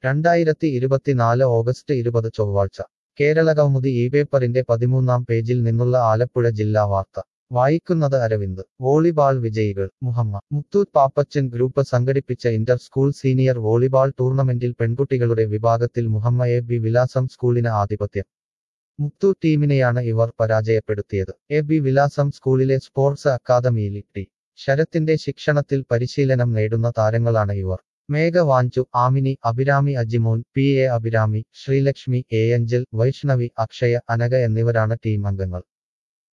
രണ്ടായിരത്തി ഇരുപത്തിനാല് ഓഗസ്റ്റ് ഇരുപത് ചൊവ്വാഴ്ച കേരളകൗമുദി ഈ പേപ്പറിന്റെ പതിമൂന്നാം പേജിൽ നിന്നുള്ള ആലപ്പുഴ ജില്ലാ വാർത്ത വായിക്കുന്നത് അരവിന്ദ് വോളിബാൾ വിജയികൾ മുഹമ്മ മുത്തൂറ്റ് പാപ്പച്ചൻ ഗ്രൂപ്പ് സംഘടിപ്പിച്ച ഇന്റർ സ്കൂൾ സീനിയർ വോളിബാൾ ടൂർണമെന്റിൽ പെൺകുട്ടികളുടെ വിഭാഗത്തിൽ മുഹമ്മ എ ബി വിലാസം സ്കൂളിന് ആധിപത്യം മുത്തൂറ്റ് ടീമിനെയാണ് ഇവർ പരാജയപ്പെടുത്തിയത് എ ബി വിലാസം സ്കൂളിലെ സ്പോർട്സ് അക്കാദമിയിൽ ടി ശരത്തിന്റെ ശിക്ഷണത്തിൽ പരിശീലനം നേടുന്ന താരങ്ങളാണ് ഇവർ Megha Vanchu Amini Abhirami Ajimon P A Abhirami Sreelakshmi A Anchal Vaishnavi Akshaya Anagha എന്നിവരാണ് ടീം അംഗങ്ങൾ